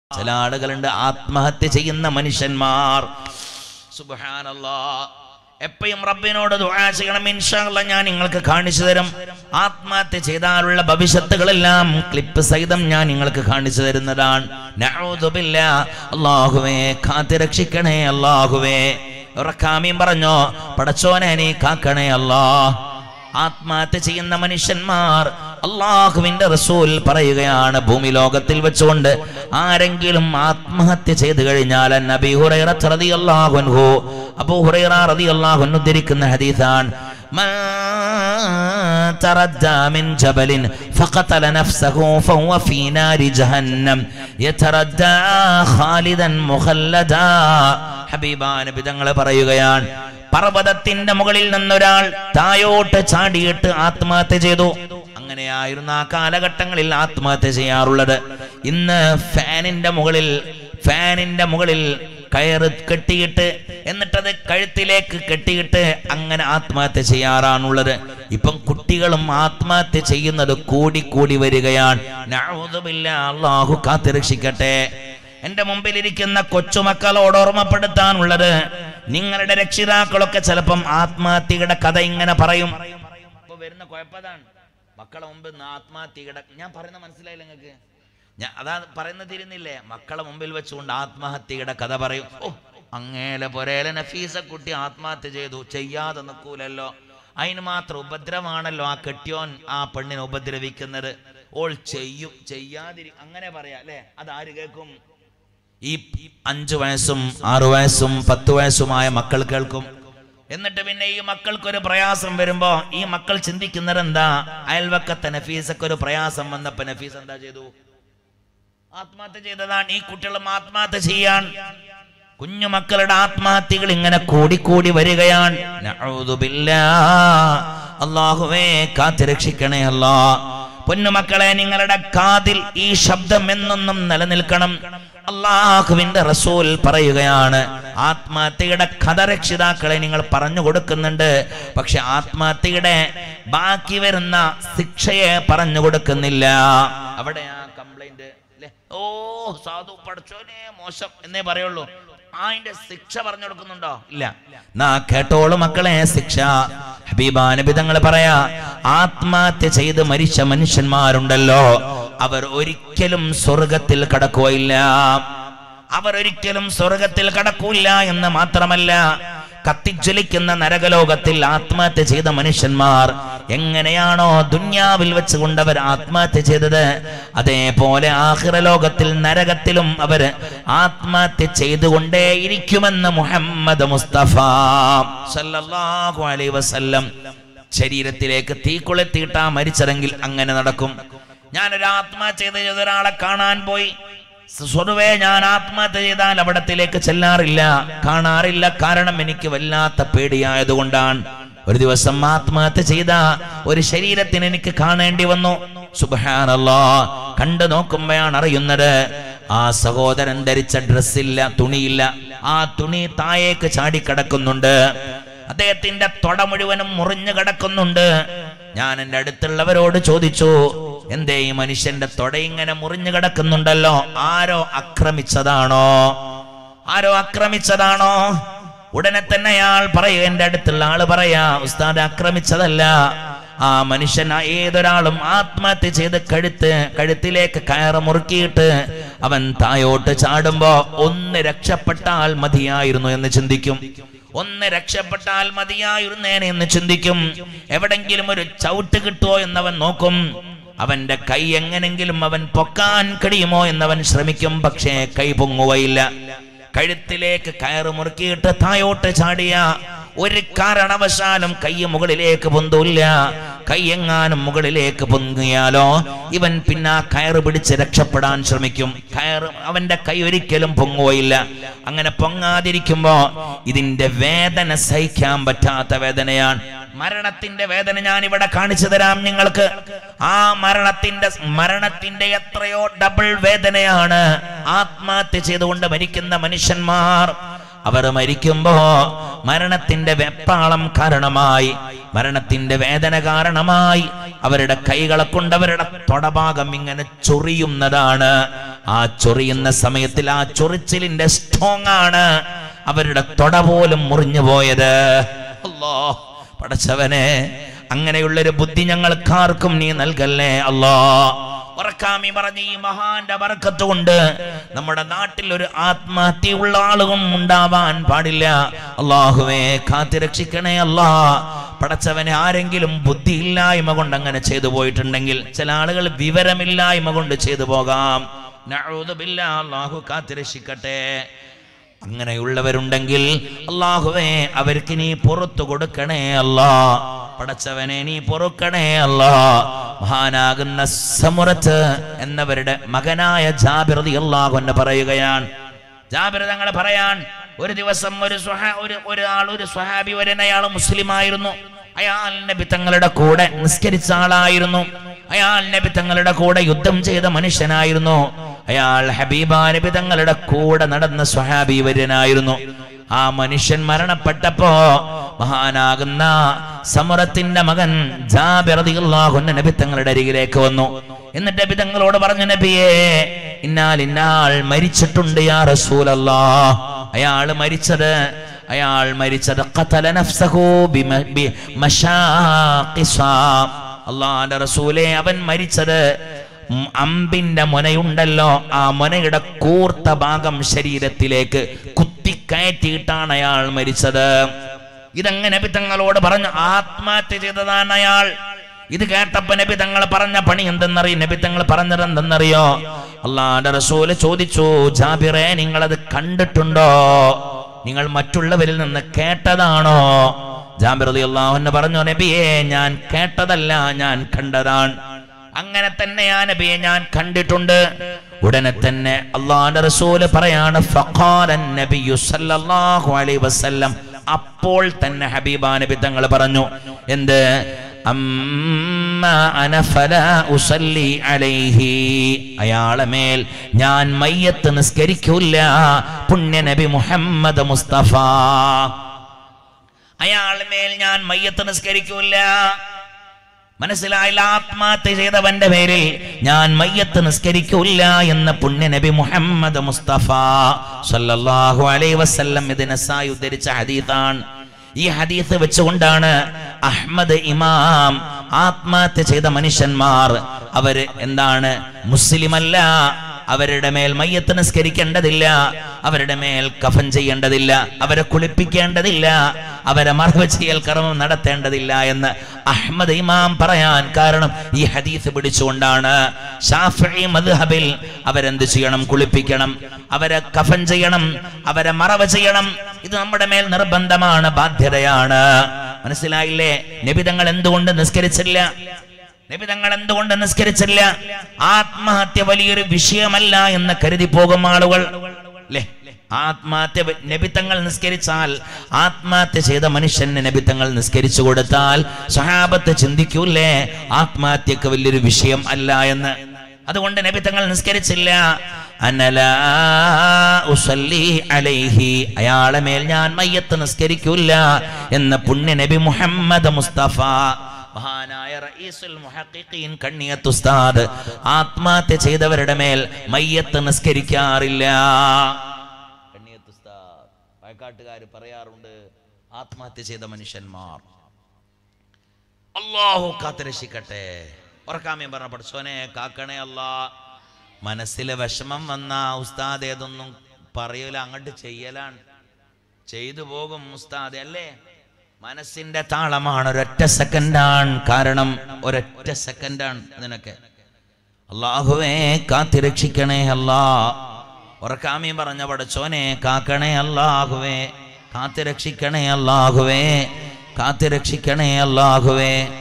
ചില ആളുകളുണ്ട് ആത്മഹത്യ ചെയ്യുന്ന മനുഷ്യന്മാർ സുബ്ഹാനല്ലാ എപ്പോഴും റബ്ബിനോട് ദുആ ചെയ്യണം ഇൻഷാല്ല ഞാൻ നിങ്ങൾക്ക് കാണിച്ചു തരും ആത്മഹത്യ ചെയ്താലുള്ള ഭവിഷ്യത്തുകളെല്ലാം ക്ലിപ്പ് സഹിതം ഞാൻ നിങ്ങൾക്ക് കാണിച്ചു തരുന്നതാണ് നഊദുബില്ലാ അല്ലാഹുവേ കാത്തിരക്ഷിക്കണേ അല്ലാഹുവേ ഉറക്കാമീൻ പറഞ്ഞോ പടച്ചോനെ നീ കാക്കണേ അല്ലാ ആത്മഹത്യ ചെയ്യുന്ന മനുഷ്യന്മാർ അള്ളാഹുവിന്റെ റസൂൽ പറയുകയാണ് ഭൂമി ലോകത്തിൽ വെച്ചുകൊണ്ട് ആരെങ്കിലും ആത്മഹത്യ ചെയ്തു കഴിഞ്ഞാൽ നബി ഹുറൈറ റളിയല്ലാഹു അൻഹു അബൂ ഹുറൈറ റളിയല്ലാഹു അൻഹു ഉദ്ധരിക്കുന്ന ഹദീസാണ് من تردى من جبل فقتل نفسه فهو في نار جهنم يتردى خالدا مخلدا ഹബീബാൻ നബി പറയുകയാണ് പർവ്വതത്തിന്റെ മുകളിൽ നിന്നൊരാൾ തായോട്ട് ചാടിയിട്ട് ആത്മഹത്യ ചെയ്തു അങ്ങനെയായിരുന്നു ആ കാലഘട്ടങ്ങളിൽ ആത്മഹത്യ ചെയ്യാറുള്ളത് ഇന്ന് ഫാനിന്റെ മുകളിൽ ഫാനിന്റെ മുകളിൽ കയറ് കെട്ടിയിട്ട് എന്നിട്ടത് കഴുത്തിലേക്ക് കെട്ടിയിട്ട് അങ്ങനെ ആത്മഹത്യ ചെയ്യാറാണുള്ളത് ഇപ്പം കുട്ടികളും ആത്മഹത്യ ചെയ്യുന്നത് കൂടി കൂടി വരികയാണ് നഊദുബില്ല അള്ളാഹു കാത്തിരക്ഷിക്കട്ടെ എന്റെ മുമ്പിലിരിക്കുന്ന കൊച്ചുമക്കളോട് ഓർമ്മപ്പെടുത്താനുള്ളത് നിങ്ങളുടെ രക്ഷിതാക്കളൊക്കെ ചിലപ്പം ആത്മഹത്യയുടെ കഥ ഇങ്ങനെ പറയും ഇപ്പൊ വരുന്ന കുഴപ്പതാണ് മക്കളെ മുമ്പ് ഇന്ന് ആത്മഹത്യയുടെ ഞാൻ പറയുന്ന മനസ്സിലായില്ല നിങ്ങൾക്ക് ഞാൻ അതാ പറയുന്നത് തിരുന്നില്ലേ മക്കളെ മുമ്പിൽ വെച്ചുകൊണ്ട് ആത്മഹത്യയുടെ കഥ പറയും ഓ അങ്ങേലെ പൊരേലെ നഫീസ കുട്ടി ആത്മഹത്യ ചെയ്തു ചെയ്യാതെ നിൽക്കൂലല്ലോ അതിന് മാത്രം ഉപദ്രവമാണല്ലോ ആ കെട്ടിയോൻ ആ പെണ്ണിനെ ഉപദ്രവിക്കുന്നത് ഓൾ ചെയ്യും ചെയ്യാതിരി അങ്ങനെ പറയാ അല്ലേ അതാര് കേൾക്കും ഈ അഞ്ചു വയസ്സും ആറു വയസ്സും പത്ത് വയസ്സുമായ മക്കൾ കേൾക്കും എന്നിട്ട് പിന്നെ ഈ മക്കൾക്കൊരു പ്രയാസം വരുമ്പോ ഈ മക്കൾ ചിന്തിക്കുന്നത് എന്താ അയൽവക്കത്തെ നഫീസക്ക് ഒരു പ്രയാസം വന്നപ്പോ നഫീസ് എന്താ ചെയ്തു ആത്മഹത്യ ചെയ്തതാണ് ഈ കുട്ടികളും ആത്മഹത്യ ചെയ്യാൻ കുഞ്ഞു മക്കളുടെ ആത്മഹത്യകൾ ഇങ്ങനെ കൂടിക്കൂടി വരികയാണ് നഊദുബില്ലാ. അള്ളാഹുവേ കാത്തിരക്ഷിക്കണേ അല്ലാ പൊന്നുമക്കളെ നിങ്ങളുടെ കാതിൽ ഈ ശബ്ദം എന്നൊന്നും നിലനിൽക്കണം അള്ളാഹുവിന്റെ റസൂൽ പറയുകയാണ് ആത്മഹത്യയുടെ കഥ രക്ഷിതാക്കളെ നിങ്ങൾ പറഞ്ഞു കൊടുക്കുന്നുണ്ട് പക്ഷെ ആത്മഹത്യയുടെ ബാക്കി വരുന്ന ശിക്ഷയെ പറഞ്ഞു കൊടുക്കുന്നില്ല അവിടെ ആ കംപ്ലൈന്റ് അല്ലേ ഓ സാധു പഠിച്ചോനെ മോശം എന്നേ പറയുള്ളൂ അതിന്റെ ശിക്ഷ പറഞ്ഞു കൊടുക്കുന്നുണ്ടോ ഇല്ല നാ കേട്ടോളൂ മക്കളെ ശിക്ഷ ഹബീബാ നബി തങ്ങൾ പറയാ ആത്മഹത്യ ചെയ്ത് മരിച്ച മനുഷ്യന്മാരുണ്ടല്ലോ അവർ ഒരിക്കലും സ്വർഗത്തിൽ കടക്കുകയില്ല അവർ ഒരിക്കലും സ്വർഗത്തിൽ കടക്കൂല എന്ന് മാത്രമല്ല കത്തിജ്വലിക്കുന്ന നരകലോകത്തിൽ ആത്മഹത്യ ചെയ്ത മനുഷ്യന്മാർ എങ്ങനെയാണോ ദുന്യാവിൽ വെച്ചുകൊണ്ട് അവർ ആത്മഹത്യ ചെയ്തത് അതേപോലെ ആഹിറ ലോകത്തിൽ നരകത്തിലും അവർ ആത്മഹത്യ ചെയ്തുകൊണ്ടേ ഇരിക്കുമെന്ന് മുഹമ്മദ് മുസ്തഫ സല്ലല്ലാഹു അലൈഹി വസല്ലം ശരീരത്തിലേക്ക് തീ കൊളുത്തിയിട്ടാ മരിച്ചതെങ്കിൽ അങ്ങനെ നടക്കും ഞാനൊരു ആത്മഹത്യ ചെയ്ത ഒരാളെ കാണാൻ പോയി സ്വതുവേ ഞാൻ ആത്മഹത്യ ചെയ്താൽ അവിടത്തിലേക്ക് ചെല്ലാറില്ല കാണാറില്ല കാരണം എനിക്ക് വല്ലാത്ത പേടിയായതുകൊണ്ടാണ് ഒരു ദിവസം ആത്മഹത്യ ചെയ്ത ഒരു ശരീരത്തിന് എനിക്ക് കാണേണ്ടി വന്നു സുബാനല്ലോ കണ്ടു നോക്കുമ്പോഴാണ് അറിയുന്നത് ആ സഹോദരൻ ധരിച്ച ഡ്രസ്സില്ല തുണിയില്ല ആ തുണി താഴേക്ക് ചാടിക്കിടക്കുന്നുണ്ട് അദ്ദേഹത്തിന്റെ തൊട മുഴുവനും മുറിഞ്ഞു കിടക്കുന്നുണ്ട് ഞാൻ എൻ്റെ അടുത്തുള്ളവരോട് ചോദിച്ചു എന്തേ ഈ മനുഷ്യന്റെ തൊട ഇങ്ങനെ മുറിഞ്ഞു കിടക്കുന്നുണ്ടല്ലോ ആരോ ആക്രമിച്ചതാണോ ആരോ ആക്രമിച്ചതാണോ ഉടനെ തന്നെ അയാൾ പറയൂ എന്റെ അടുത്തുള്ള ആള് പറയാ ഉസ്താദ് ആക്രമിച്ചതല്ല ആ മനുഷ്യൻ ആ ഏതൊരാളും ആത്മഹത്യ ചെയ്ത് കഴുത്ത് കഴുത്തിലേക്ക് കയറ് മുറുക്കിയിട്ട് അവൻ തായോട്ട് ചാടുമ്പോ ഒന്ന് രക്ഷപ്പെട്ടാൽ മതിയായിരുന്നു എന്ന് ചിന്തിക്കും ഒന്ന് രക്ഷപ്പെട്ടാൽ മതിയായിരുന്നേനെ എന്ന് ചിന്തിക്കും എവിടെങ്കിലും ഒരു ചവിട്ട് കിട്ടുമോ എന്നവൻ നോക്കും അവന്റെ കൈ എങ്ങനെങ്കിലും അവൻ പൊക്കാൻ കഴിയുമോ എന്നവൻ ശ്രമിക്കും പക്ഷേ കൈ പൊങ്ങുകയില്ല കഴുത്തിലേക്ക് കയറ് മുറുക്കിയിട്ട് തായോട്ട് ചാടിയ ഒരു കാരണവശാലും കൈ മുകളിലേക്ക് പൊന്തൂല്ല കൈ എങ്ങാനും മുകളിലേക്ക് പൊങ്ങിയാലോ ഇവൻ പിന്നെ ആ കയറ് പിടിച്ച് രക്ഷപ്പെടാൻ ശ്രമിക്കും കയറ് അവന്റെ കൈ ഒരിക്കലും പൊങ്ങുകയില്ല അങ്ങനെ പൊങ്ങാതിരിക്കുമ്പോ ഇതിന്റെ വേദന സഹിക്കാൻ പറ്റാത്ത വേദനയാണ് മരണത്തിന്റെ വേദന ഞാൻ ഇവിടെ കാണിച്ചു തരാം നിങ്ങൾക്ക് ആ മരണത്തിന്റെ മരണത്തിന്റെ എത്രയോ ഡബിൾ വേദനയാണ് ആത്മഹത്യ ചെയ്തുകൊണ്ട് മരിക്കുന്ന മനുഷ്യന്മാർ അവർ മരിക്കുമ്പോ മരണത്തിന്റെ വെപ്പാളം കാരണമായി മരണത്തിന്റെ വേദന കാരണമായി അവരുടെ കൈകളെ കൊണ്ട് അവരുടെ തൊടഭാഗം ഇങ്ങനെ ചൊറിയുന്നതാണ് ആ ചൊറിയുന്ന സമയത്തിൽ ആ ചൊറിച്ചിലിന്റെ സ്ട്രോങ് ആണ് അവരുടെ തൊട പോലും മുറിഞ്ഞു പോയത് അല്ലോ പടച്ചവനെ അങ്ങനെയുള്ളൊരു ബുദ്ധി ഞങ്ങൾക്കാർക്കും നീ നൽകല്ലേ അല്ലോ ഉറക്കാമി പറഞ്ഞ ഈ മഹാന്റെ ബർക്കത്ത് കൊണ്ട് നമ്മുടെ നാട്ടിൽ ഒരു ആത്മഹത്യയുള്ള ആളുകളും ഉണ്ടാവാൻ പാടില്ല അള്ളാഹുവേ കാത്തിരക്ഷിക്കണേ അല്ലാ പടച്ചവനെ ആരെങ്കിലും ബുദ്ധിയില്ലായ്മ കൊണ്ട് അങ്ങനെ ചെയ്തു പോയിട്ടുണ്ടെങ്കിൽ ചില ആളുകൾ വിവരമില്ലായ്മ കൊണ്ട് ചെയ്തു പോകാം നഊദുബില്ലാ, അള്ളാഹു കാത്തിരക്ഷിക്കട്ടെ അങ്ങനെയുള്ളവരുണ്ടെങ്കിൽ അള്ളാഹുവേ അവർക്ക് നീ പുറത്തു കൊടുക്കണേ അല്ലാ പടച്ചവനെ നീ പൊറുക്കണേ അല്ലാ മഹാനാകുന്ന സമുറത്ത് എന്നവരുടെ മകനായ ജാബിറതി അള്ളാഹു എന്ന് പറയുകയാണ് ജാബിർ തങ്ങൾ പറയാൻ ഒരു ദിവസം ഒരു സ്വഹാ ഒരു ഒരാൾ ഒരു സ്വഹാബി വരൻ അയാൾ മുസ്ലിം ആയിരുന്നു അയാൾ നബി തങ്ങളുടെ കൂടെ നിസ്കരിച്ച ആളായിരുന്നു അയാൾ നബി തങ്ങളുടെ കൂടെ യുദ്ധം ചെയ്ത മനുഷ്യനായിരുന്നു അയാൾ ഹബീബ നബി തങ്ങളുടെ കൂടെ നടന്ന സ്വഹാബി വര്യനായിരുന്നു ആ മനുഷ്യൻ മരണപ്പെട്ടപ്പോ മഹാനാകുന്ന സമറത്തിന്റെ മകൻ ജാബിറതിയുള്ള നബി തങ്ങളുടെ അരികിലേക്ക് വന്നു എന്നിട്ട് നബി തങ്ങളോട് പറഞ്ഞു നബിയേ ഇന്നാൽ ഇന്നാൾ മരിച്ചിട്ടുണ്ട് യാ റസൂലല്ലാ അയാൾ മരിച്ചത് അയാൾ മരിച്ചത് ഖതല നഫ്സഹു ബിമ- ബി- മശാഖിസ. അള്ളാന്റെ റസൂലെ അവൻ മരിച്ചത് ഉം അമ്പിന്റെ മുനയുണ്ടല്ലോ ആ മുനയുടെ കൂർത്ത ഭാഗം ശരീരത്തിലേക്ക് കുത്തിക്കയറ്റിയിട്ടാണ് അയാൾ മരിച്ചത് ഇതങ്ങനെ നബി തങ്ങളോട് പറഞ്ഞു ആത്മഹത്യ ചെയ്തതാണ് അയാൾ ഇത് കേട്ടപ്പോ നബി തങ്ങൾ പറഞ്ഞ പണി എന്തെന്നറിയോ നബി തങ്ങൾ പറഞ്ഞത് എന്തെന്നറിയോ അള്ളാന്റെ റസൂല് ചോദിച്ചു ജാബിറെ നിങ്ങളത് കണ്ടിട്ടുണ്ടോ നിങ്ങൾ മറ്റുള്ളവരിൽ നിന്ന് കേട്ടതാണോ ജാബിർ അള്ളാഹുന്ന് പറഞ്ഞു നബിയെ ഞാൻ കേട്ടതല്ല ഞാൻ കണ്ടതാണ് അങ്ങനെ തന്നെ ആ നബിയെ ഞാൻ കണ്ടിട്ടുണ്ട് ഉടനെ തന്നെ അള്ളാന്റെ റസൂല് പറയാണ് ഫഖാലൻ നബിയു സല്ലല്ലാഹു അലൈഹി വസല്ലം അപ്പോൾ തന്നെ ഹബീബ നബി തങ്ങൾ പറഞ്ഞു എന്ത് അമ്മ അന ഫലാ ഉസല്ലി അലൈഹി അയാളെ മേൽ ഞാൻ മയ്യത്ത് നിസ്കരിക്കൂല പുണ്യ നബി മുഹമ്മദ് മുസ്തഫ അയാളെ മേൽ ഞാൻ മയ്യത്ത് നിസ്കരിക്കൂല മനസ്സിലായില്ല ആത്മഹത്യ ചെയ്തവന്റെ പേരിൽ ഞാൻ മയ്യത്ത് നിസ്കരിക്കൂല എന്ന് പുണ്യ നബി മുഹമ്മദ് മുസ്തഫ സല്ലല്ലാഹു അലൈഹി വസല്ലം ഇതിനെ സായി ഉദ്ധരിച്ച ഹദീത്താണ് ഈ ഹദീസ് വെച്ചുകൊണ്ടാണ് അഹ്മദ് ഇമാം ആത്മഹത്യ ചെയ്ത മനുഷ്യന്മാർ അവര് എന്താണ് മുസ്ലിമല്ല അവരുടെ മേൽ മയ്യത്ത് നിസ്കരിക്കേണ്ടതില്ല അവരുടെ മേൽ കഫൻ ചെയ്യേണ്ടതില്ല അവരെ കുളിപ്പിക്കേണ്ടതില്ല അവരെ മറവ് ചെയ്യൽ കർമ്മം നടത്തേണ്ടതില്ല എന്ന് അഹ്മദ് ഇമാം പറയാൻ കാരണം ഈ ഹദീസ് പിടിച്ചുകൊണ്ടാണ് ഷാഫി മദ്ഹബിൽ അവരെന്ത് ചെയ്യണം കുളിപ്പിക്കണം അവരെ കഫൻ ചെയ്യണം അവരെ മറവ് ചെയ്യണം ഇത് നമ്മുടെ മേൽ നിർബന്ധമാണ് ബാധ്യതയാണ് മനസ്സിലായില്ലേ നബിതങ്ങൾ എന്തുകൊണ്ട് നിസ്കരിച്ചില്ല നബി തങ്ങൾ എന്തുകൊണ്ട് നിസ്കരിച്ചില്ല ആത്മഹത്യ വലിയൊരു വിഷയമല്ല എന്ന് കരുതി പോകും ആളുകൾ അല്ലേ ആത്മഹത്യ നബിത്തങ്ങൾ നിസ്കരിച്ചാൽ ആത്മഹത്യ ചെയ്ത മനുഷ്യന് നബിത്തങ്ങൾ നിസ്കരിച്ചു കൊടുത്താൽ സഹാബത്ത് ചിന്തിക്കൂലേ ആത്മഹത്യക്ക് വലിയൊരു വിഷയം അല്ല എന്ന് അതുകൊണ്ട് നബിത്തങ്ങൾ നിസ്കരിച്ചില്ല അനലാ ഉസല്ലി അലൈഹി അയാളെ മേൽ ഞാൻ മയ്യത്ത് നിസ്കരിക്കൂല എന്ന് പുണ്യ നബി മുഹമ്മദ് മുസ്തഫ മഹാനായ റഈസുൽ മുഹഖിഖീൻ കണ്ണിയത്ത് ഉസ്താദ് ആത്മഹത്യ ചെയ്തവരുടെ മേൽ മയ്യത്ത് നിസ്കരിക്കാറില്ല കണ്ണിയത്ത് ഉസ്താദ് വയക്കാട്ടുകാർ പറയാറുണ്ട് ആത്മഹത്യ ചെയ്ത മനുഷ്യന്മാർ അള്ളാഹു കാത്തുരക്ഷിക്കട്ടെ ഉറക്കാമേ പറഞ്ഞ പഠിച്ചോനെ കാക്കണേ അല്ലാ മനസ്സിലെ വിഷമം വന്ന ഉസ്താദ് ഏതൊന്നും പറയൂല അങ്ങോട്ട് ചെയ്യലാണ് ചെയ്തു പോകും ഉസ്താദ് അല്ലേ മനസ്സിന്റെ താളമാണ് ഒരൊറ്റ സെക്കൻഡാണ് കാരണം ഒരൊറ്റ സെക്കൻഡാണ് ഇതിനൊക്കെ അള്ളാഹുവേ കാത്തിരക്ഷിക്കണേ അല്ലാ ഉറക്കാമി പറഞ്ഞ പടച്ചോനെ കാക്കണേ അല്ലാഹുവേ കാത്തിരക്ഷിക്കണേ അല്ലാഹുവേ കാത്തിരക്ഷിക്കണേ അല്ലാഹുവേ